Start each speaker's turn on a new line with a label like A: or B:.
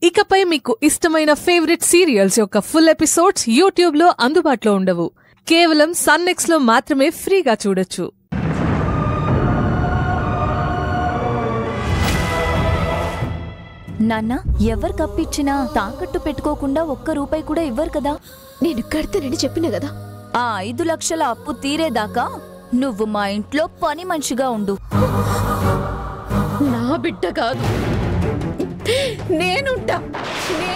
A: ఇకపై మీకు ఇష్టమైన ఫేవరెట్ సీరియల్స్ యొక్క ఫుల్ ఎపిసోడ్స్ యూట్యూబ్ లో అందుబాటులో ఉండవు కేవలం సన్నెక్స్ లో మాత్రమే ఫ్రీగా చూడొచ్చు
B: నాన్న ఎవరు కప్పిచ్చినా తాకట్టు పెట్టుకోకుండా ఒక్క రూపాయి కూడా ఇవ్వరు కదా
C: నేను కడతానని చెప్పిన కదా
B: ఆ ఐదు లక్షల అప్పు తీరేదాకా నువ్వు మా ఇంట్లో పని మనిషిగా ఉండు
C: నా బిడ్డ కాదు నేనుంటా